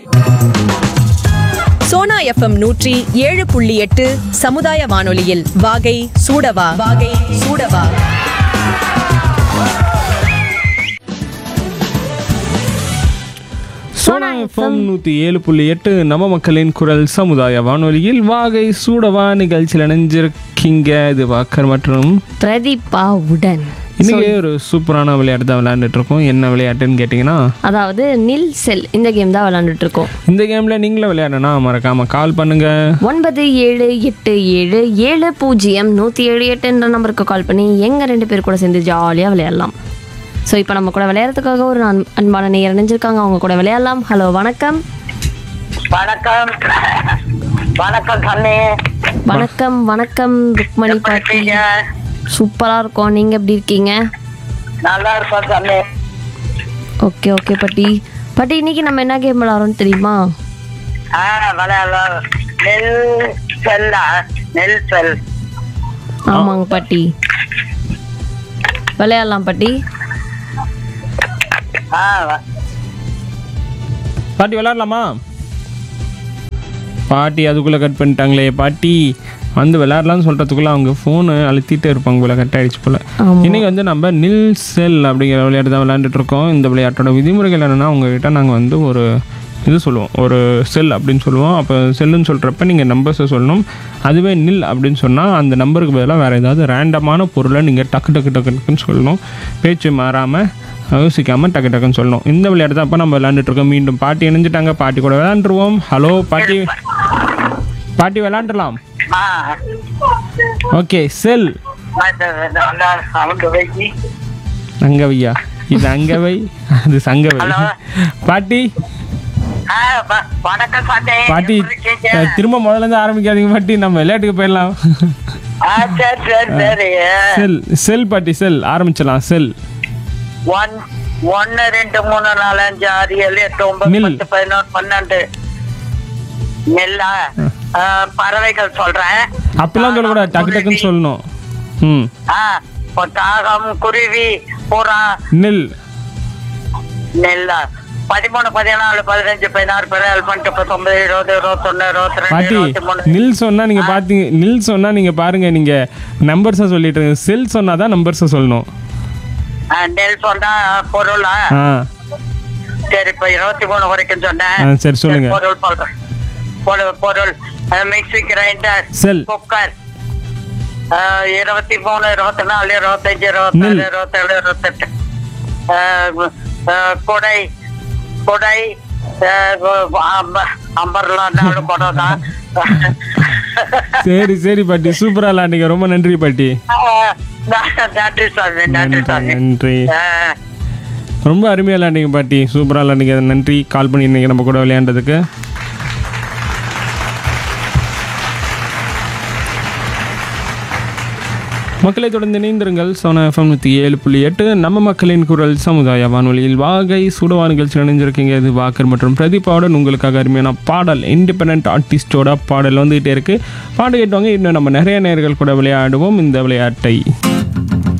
Sona FM நூற்றி ஏழு புள்ளி எட்டு சமுதாய வானொலியில் வாகை சூடவா வாகை சூடவா சோனா எஃப்எம் நூற்றி ஏழு புள்ளி எட்டு நம்ம மக்களின் குரல் சமுதாய வானொலியில் வாகை சூடவா நிகழ்ச்சியில் இணைஞ்சிருக்கீங்க இது வாக்கர் மற்றும் பிரதீபா உடன் இன்னைக்கு ஒரு சூப்பரான விளையாட்டு தான் விளையாண்டுட்டு இருக்கோம் என்ன விளையாட்டுன்னு கேட்டிங்கன்னா அதாவது நில் செல் இந்த கேம் தான் விளாண்டுட்டு இருக்கோம் இந்த கேமில் நீங்களும் விளையாடனா மறக்காம கால் பண்ணுங்க ஒன்பது ஏழு எட்டு ஏழு ஏழு பூஜ்ஜியம் நூற்றி ஏழு எட்டுன்ற நம்பருக்கு கால் பண்ணி எங்கள் ரெண்டு பேர் கூட சேர்ந்து ஜாலியாக விளையாடலாம் ஸோ இப்போ நம்ம கூட விளையாடுறதுக்காக ஒரு அன்- அன்பான நேயர் இணைஞ்சிருக்காங்க அவங்க கூட விளையாடலாம் ஹலோ வணக்கம் வணக்கம் வணக்கம் கண்ணு வணக்கம் வணக்கம் ருக்மணி எப்படி பாட்டி இருக்கீங்க சூப்பராக இருக்கோம் நீங்கள் எப்படி இருக்கீங்க நல்லா இருக்கோம் கண்ணு ஓகே ஓகே பாட்டி பாட்டி இன்னைக்கு நம்ம என்ன கேம் விளாட்றோம்னு தெரியுமா ஆ விளையாடலாம் நெல் செல்லா நெல் செல் ஆமாங்க பாட்டி விளையாடலாம் பாட்டி ஆ வ- பாட்டி விளையாடலாமா பாட்டி அதுக்குள்ளே கட் பண்ணிட்டாங்களே பாட்டி வந்து விளையாடலாம்னு சொல்கிறதுக்குள்ளே அவங்க ஃபோனு அழுத்திட்டே இருப்பாங்க போல கட் ஆயிடுச்சு போல் ஆமா. இன்றைக்கி வந்து நம்ம நில் செல் அப்படிங்கிற விளையாட்டு தான் விளையாண்டுட்டு இருக்கோம் இந்த விளையாட்டோட விதிமுறைகள் என்னென்னா உங்ககிட்ட நாங்கள் வந்து ஒரு இது சொல்லுவோம் ஒரு செல் அப்படின்னு சொல்லுவோம் அப்போ செல்லுன்னு சொல்கிறப்ப நீங்கள் நம்பர்ஸை சொல்லணும் அதுவே நில் அப்படின்னு சொன்னால் அந்த நம்பருக்கு பதிலாக வேறு ஏதாவது ரேண்டமான பொருளை நீங்கள் டக்கு டக்கு டக்கு டக்குன்னு சொல்லணும் பேச்சு மாறாமல் யோசிக்காமல் டக்கு டக்குன்னு சொல்லணும் இந்த விளையாட்டு தான் இப்போ நம்ம விளையாண்டுட்டு இருக்கோம் மீண்டும் பாட்டி இணைஞ்சிட்டாங்க பாட்டி கூட விளையாண்டுருவோம் ஹலோ பாட்டி பாட்டி விளையாண்டுலாம் ஆ ஓகே செல் அது நல்லா சவுண்டு வைக்கி அங்கவையா இது அங்கவை அது சங்கவை ஹலோ. பாட்டி ஆ வ- வணக்கம் சண்டே பாட்டி அஹ், திரும்ப முதல்ல இருந்து ஆரம்பிக்காதீங்க பாட்டி நம்ம விளையாட்டுக்கு போயிடலாம் ஆ சரி சரி சரி செல் செல் பாட்டி செல் ஆரம்பிச்சலாம் செல் ஒன் ஒன்னு ரெண்டு மூணு நாலு அஞ்சு ஆறு ஏழு எட்டு ஒன்பது நில். பத்து பதினொன்று பன்னெண்டு நெல்லா ஆ, பறவைகள் சொல்றேன் அப்படிலாம் சொல்லக்கூடாது டக்கு டக்குன்னு சொல்லணும் ம் ஆ இப்போ காகம் குருவி புறா நெல் நெல்லா பதிமூணு பதினாலு பதினஞ்சு பதினாறு பதினேழு பன்னெண்டு பத்தொன்பது இருபது இருபத்தொன்னு இருபத்தி ரெண்டு பாட்டி இருபத்தி மூணு நில் சொன்னா நீங்க பாத்தீங்க நில் சொன்னா நீங்க பாருங்க நீங்க நம்பர்ஸை சொல்லிட்டு இருக்கீங்க செல் சொன்னா தான் நம்பர்ஸை சொல்லணும் ஆ, நெல் சொன்னா பொருளா ஆ சரி இப்ப இருபத்தி மூணு வரைக்கும் சொன்னேன் ஆ, சரி, சொல்லுங்க. பொருள் சொல்றேன் பொருள் பொருள் மிக்சி கிரைண்டர் செல் குக்கர் இருபத்தி மூணு இருபத்தி நாலு இருபத்தஞ்சு இருபத்தாறு நெல். இருபத்தேழு இருபத்தெட்டு ஆஹ் ஆஹ் குடை குடை அம்பர்லாம் நாலு குடம் தான் சரி சரி பாட்டி சூப்பரா விளாண்டீங்க ரொம்ப நன்றி பாட்டி ஆஹ் நன்றி சாமி நன்றி நன்றி சாமி நன்றி ஆஹ் ரொம்ப அருமையா விளாண்டீங்க பாட்டி சூப்பரா விளாண்டீங்க நன்றி கால் பண்ணி இன்னைக்கு நம்ம கூட விளையாண்டதுக்கு மக்களை தொடர்ந்து இணைந்திருங்கள் சோனா எஃப்எம் நூற்றி ஏழு புள்ளி எட்டு நம்ம மக்களின் குரல் சமுதாய வானொலியில் வாகை சுடவா நிகழ்ச்சி இணைஞ்சிருக்கீங்க இது வாக்கர் மற்றும் பிரதீபாவுடன் உங்களுக்காக அருமையான பாடல் இண்டிபெண்ட் ஆர்டிஸ்டோட பாடல் வந்துகிட்டே இருக்கு பாட்டு கேட்டவங்க இன்னும் நம்ம நிறைய நேர்கள் கூட விளையாடுவோம் இந்த விளையாட்டை